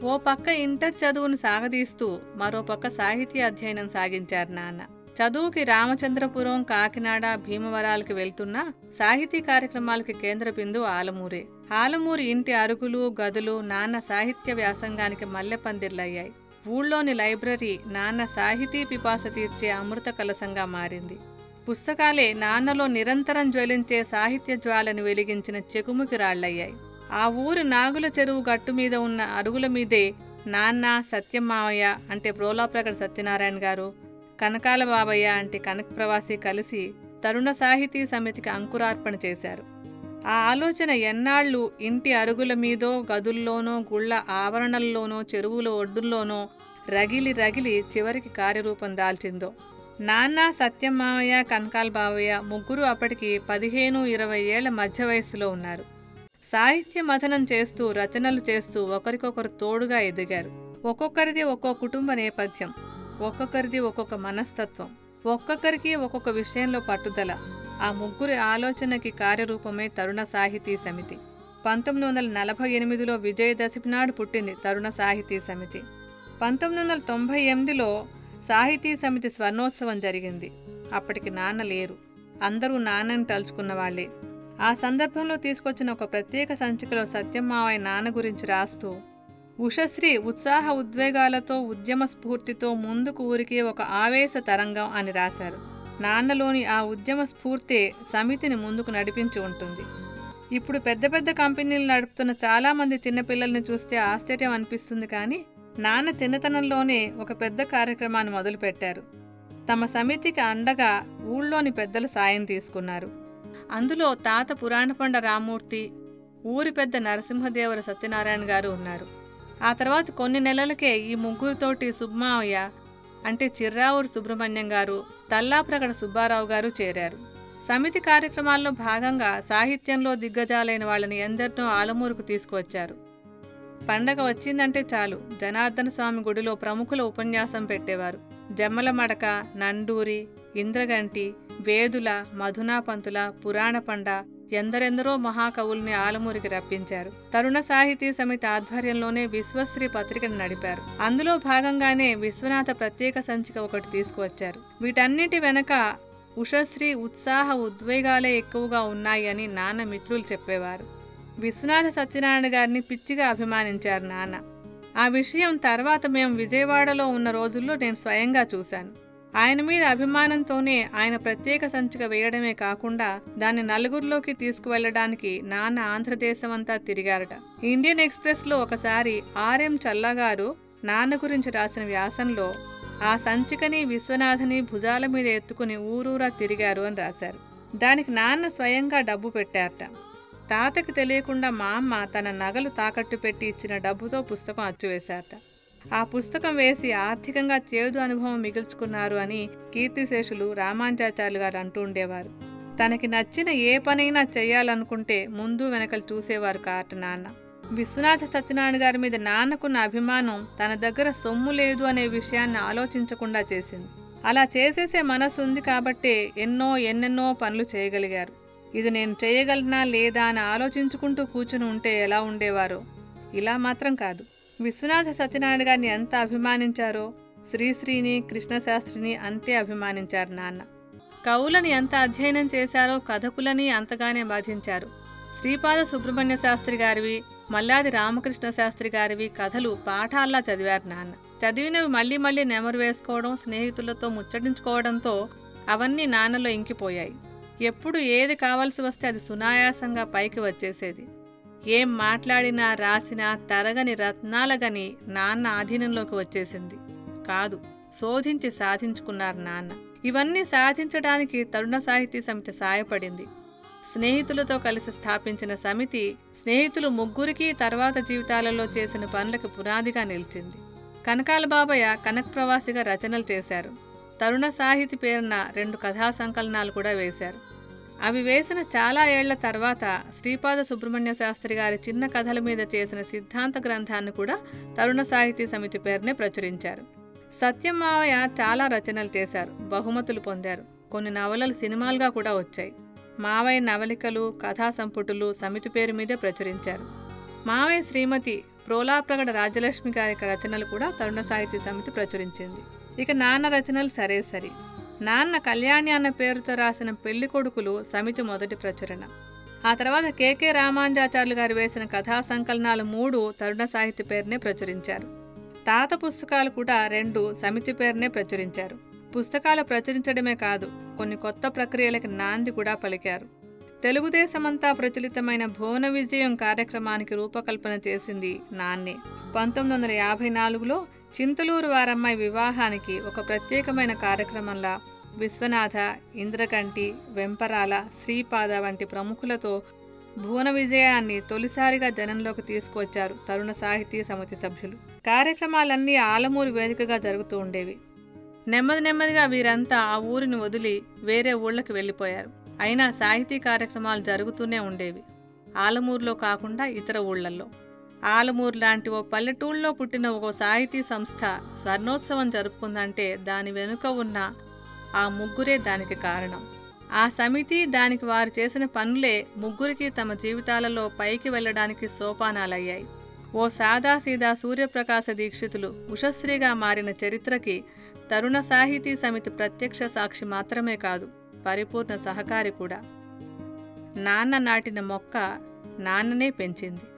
ఓ పక్క ఇంటర్ చదువును సాగదీస్తూ మరో పక్క సాహితీ అధ్యయనం సాగించారు నాన్న చదువుకి రామచంద్రపురం కాకినాడ భీమవరాలకి వెళ్తున్నా సాహితీ కార్యక్రమాలకి కేంద్ర బిందు ఆలమూరే ఆలమూరి ఇంటి అరుగులు గదులు నాన్న సాహిత్య వ్యాసంగానికి మల్లె పందిర్లయ్యాయి ఊళ్ళోని లైబ్రరీ నాన్న సాహితీ పిపాస తీర్చే అమృత కలసంగా మారింది పుస్తకాలే నాన్నలో నిరంతరం జ్వలించే సాహిత్య జ్వాలను వెలిగించిన చెకుముకి రాళ్లయ్యాయి ఆ ఊరు నాగుల చెరువు గట్టు మీద ఉన్న అరుగుల మీదే నాన్న సత్యమావయ్య అంటే ప్రోలాప్రగడ సత్యనారాయణ గారు కనకాల బాబయ్య అంటే కనక ప్రవాసి కలిసి తరుణ సాహితీ సమితికి అంకురార్పణ చేశారు ఆ ఆలోచన ఎన్నాళ్ళు ఇంటి అరుగుల మీదో గదుల్లోనో గుళ్ళ ఆవరణల్లోనో చెరువుల ఒడ్డుల్లోనో రగిలి రగిలి చివరికి కార్యరూపం దాల్చిందో నాన్న సత్యమావయ్య కనకాల బావయ్య ముగ్గురు అప్పటికి పదిహేను ఇరవై ఏళ్ల మధ్య వయస్సులో ఉన్నారు సాహిత్య మథనం చేస్తూ రచనలు చేస్తూ ఒకరికొకరు తోడుగా ఎదిగారు ఒక్కొక్కరిది ఒక్కో కుటుంబ నేపథ్యం ఒక్కొక్కరిది ఒక్కొక్క మనస్తత్వం ఒక్కొక్కరికి ఒక్కొక్క విషయంలో పట్టుదల ఆ ముగ్గురి ఆలోచనకి కార్యరూపమే తరుణ సాహితీ సమితి పంతొమ్మిది వందల నలభై ఎనిమిదిలో విజయదశమి నాడు పుట్టింది తరుణ సాహితీ సమితి పంతొమ్మిది వందల తొంభై ఎనిమిదిలో సాహితీ సమితి స్వర్ణోత్సవం జరిగింది అప్పటికి నాన్న లేరు అందరూ నాన్నని తలుచుకున్న వాళ్ళే ఆ సందర్భంలో తీసుకొచ్చిన ఒక ప్రత్యేక సంచికలో సత్యమావయ్య నాన్న గురించి రాస్తూ ఉషశ్రీ ఉత్సాహ ఉద్వేగాలతో ఉద్యమ స్ఫూర్తితో ముందుకు ఊరికే ఒక ఆవేశ తరంగం అని రాశారు నాన్నలోని ఆ ఉద్యమ స్ఫూర్తే సమితిని ముందుకు నడిపించి ఉంటుంది ఇప్పుడు పెద్ద పెద్ద కంపెనీలు నడుపుతున్న చాలామంది చిన్నపిల్లల్ని చూస్తే ఆశ్చర్యం అనిపిస్తుంది కానీ నాన్న చిన్నతనంలోనే ఒక పెద్ద కార్యక్రమాన్ని మొదలుపెట్టారు తమ సమితికి అండగా ఊళ్ళోని పెద్దల సాయం తీసుకున్నారు అందులో తాత పురాణపండ రామూర్తి ఊరి పెద్ద నరసింహదేవర సత్యనారాయణ గారు ఉన్నారు ఆ తర్వాత కొన్ని నెలలకే ఈ ముగ్గురితోటి సుబ్మావయ్య అంటే చిర్రావూరు సుబ్రహ్మణ్యం గారు తల్లాప్రగడ సుబ్బారావు గారు చేరారు సమితి కార్యక్రమాల్లో భాగంగా సాహిత్యంలో దిగ్గజాలైన వాళ్ళని ఎందరినో ఆలమూరుకు తీసుకువచ్చారు పండగ వచ్చిందంటే చాలు జనార్దన స్వామి గుడిలో ప్రముఖుల ఉపన్యాసం పెట్టేవారు జమ్మల మడక నండూరి ఇంద్రగంటి వేదుల మధునాపంతుల పురాణపండ ఎందరెందరో మహాకవుల్ని ఆలమూరికి రప్పించారు తరుణ సాహితీ సమితి ఆధ్వర్యంలోనే విశ్వశ్రీ పత్రికను నడిపారు అందులో భాగంగానే విశ్వనాథ ప్రత్యేక సంచిక ఒకటి తీసుకువచ్చారు వీటన్నిటి వెనక ఉషశ్రీ ఉత్సాహ ఉద్వేగాలే ఎక్కువగా ఉన్నాయి అని నాన్న మిత్రులు చెప్పేవారు విశ్వనాథ సత్యనారాయణ గారిని పిచ్చిగా అభిమానించారు నాన్న ఆ విషయం తర్వాత మేము విజయవాడలో ఉన్న రోజుల్లో నేను స్వయంగా చూశాను ఆయన మీద అభిమానంతోనే ఆయన ప్రత్యేక సంచిక వేయడమే కాకుండా దాన్ని నలుగురిలోకి తీసుకువెళ్ళడానికి నాన్న ఆంధ్రదేశం అంతా తిరిగారట ఇండియన్ ఎక్స్ప్రెస్లో ఒకసారి ఆర్ఎం చల్లగారు నాన్న గురించి రాసిన వ్యాసంలో ఆ సంచికని విశ్వనాథని భుజాల మీద ఎత్తుకుని ఊరూరా తిరిగారు అని రాశారు దానికి నాన్న స్వయంగా డబ్బు పెట్టారట తాతకి తెలియకుండా మా అమ్మ తన నగలు తాకట్టు పెట్టి ఇచ్చిన డబ్బుతో పుస్తకం అచ్చువేశారట ఆ పుస్తకం వేసి ఆర్థికంగా చేదు అనుభవం మిగుల్చుకున్నారు అని కీర్తిశేషులు రామాంజాచార్యులు గారు అంటూ ఉండేవారు తనకి నచ్చిన ఏ పనైనా చేయాలనుకుంటే ముందు వెనకలు చూసేవారు కాట నాన్న విశ్వనాథ సత్యనారాయణ గారి మీద నాన్నకున్న అభిమానం తన దగ్గర సొమ్ము లేదు అనే విషయాన్ని ఆలోచించకుండా చేసింది అలా చేసేసే మనసు ఉంది కాబట్టే ఎన్నో ఎన్నెన్నో పనులు చేయగలిగారు ఇది నేను చేయగలనా లేదా అని ఆలోచించుకుంటూ కూర్చుని ఉంటే ఎలా ఉండేవారో ఇలా మాత్రం కాదు విశ్వనాథ సత్యనారాయణ గారిని ఎంత అభిమానించారో శ్రీశ్రీని కృష్ణశాస్త్రిని అంతే అభిమానించారు నాన్న కవులని ఎంత అధ్యయనం చేశారో కథకులని అంతగానే బాధించారు శ్రీపాద సుబ్రహ్మణ్య శాస్త్రి గారివి మల్లాది రామకృష్ణ శాస్త్రి గారివి కథలు పాఠాల్లా చదివారు నాన్న చదివినవి మళ్ళీ మళ్ళీ నెమరు వేసుకోవడం స్నేహితులతో ముచ్చటించుకోవడంతో అవన్నీ నాన్నలో ఇంకిపోయాయి ఎప్పుడు ఏది కావాల్సి వస్తే అది సునాయాసంగా పైకి వచ్చేసేది ఏం మాట్లాడినా రాసినా తరగని రత్నాలగని నాన్న ఆధీనంలోకి వచ్చేసింది కాదు శోధించి సాధించుకున్నారు నాన్న ఇవన్నీ సాధించడానికి తరుణ సాహితీ సమితి సాయపడింది స్నేహితులతో కలిసి స్థాపించిన సమితి స్నేహితులు ముగ్గురికి తర్వాత జీవితాలలో చేసిన పనులకు పునాదిగా నిలిచింది కనకాల బాబయ్య కనక్ ప్రవాసిగా రచనలు చేశారు తరుణ సాహితి పేరున రెండు కథా సంకలనాలు కూడా వేశారు అవి వేసిన చాలా ఏళ్ల తర్వాత శ్రీపాద సుబ్రహ్మణ్య శాస్త్రి గారి చిన్న కథల మీద చేసిన సిద్ధాంత గ్రంథాన్ని కూడా తరుణ సాహితీ సమితి పేరునే ప్రచురించారు సత్యం మావయ్య చాలా రచనలు చేశారు బహుమతులు పొందారు కొన్ని నవలలు సినిమాలుగా కూడా వచ్చాయి మావయ్య నవలికలు కథా సంపుటులు సమితి పేరు మీదే ప్రచురించారు మావయ్య శ్రీమతి ప్రోలాప్రగడ రాజ్యలక్ష్మి గారి రచనలు కూడా తరుణ సాహితీ సమితి ప్రచురించింది ఇక నాన్న రచనలు సరే సరి నాన్న కళ్యాణి అన్న పేరుతో రాసిన పెళ్లి కొడుకులు సమితి మొదటి ప్రచురణ ఆ తర్వాత కేకే రామాంజాచార్యులు గారు వేసిన కథా సంకలనాలు మూడు తరుణ సాహిత్య పేరునే ప్రచురించారు తాత పుస్తకాలు కూడా రెండు సమితి పేరునే ప్రచురించారు పుస్తకాలు ప్రచురించడమే కాదు కొన్ని కొత్త ప్రక్రియలకు నాంది కూడా పలికారు తెలుగుదేశమంతా ప్రచురితమైన భువన విజయం కార్యక్రమానికి రూపకల్పన చేసింది నాన్నే పంతొమ్మిది వందల యాభై నాలుగులో చింతలూరు వారమ్మాయి వివాహానికి ఒక ప్రత్యేకమైన కార్యక్రమంలా విశ్వనాథ ఇంద్రకంటి వెంపరాల శ్రీపాద వంటి ప్రముఖులతో భువన విజయాన్ని తొలిసారిగా జనంలోకి తీసుకువచ్చారు తరుణ సాహితీ సమితి సభ్యులు కార్యక్రమాలన్నీ ఆలమూరు వేదికగా జరుగుతూ ఉండేవి నెమ్మది నెమ్మదిగా వీరంతా ఆ ఊరిని వదిలి వేరే ఊళ్ళకి వెళ్ళిపోయారు అయినా సాహితీ కార్యక్రమాలు జరుగుతూనే ఉండేవి ఆలమూరులో కాకుండా ఇతర ఊళ్ళల్లో ఆలమూరు లాంటి ఓ పల్లెటూళ్ళలో పుట్టిన ఒక సాహితీ సంస్థ స్వర్ణోత్సవం జరుపుకుందంటే దాని వెనుక ఉన్న ఆ ముగ్గురే దానికి కారణం ఆ సమితి దానికి వారు చేసిన పనులే ముగ్గురికి తమ జీవితాలలో పైకి వెళ్ళడానికి సోపానాలయ్యాయి ఓ సాదాసీదా సూర్యప్రకాశ దీక్షితులు ఉషశ్రీగా మారిన చరిత్రకి తరుణ సాహితీ సమితి ప్రత్యక్ష సాక్షి మాత్రమే కాదు పరిపూర్ణ సహకారి కూడా నాన్న నాటిన మొక్క నాన్ననే పెంచింది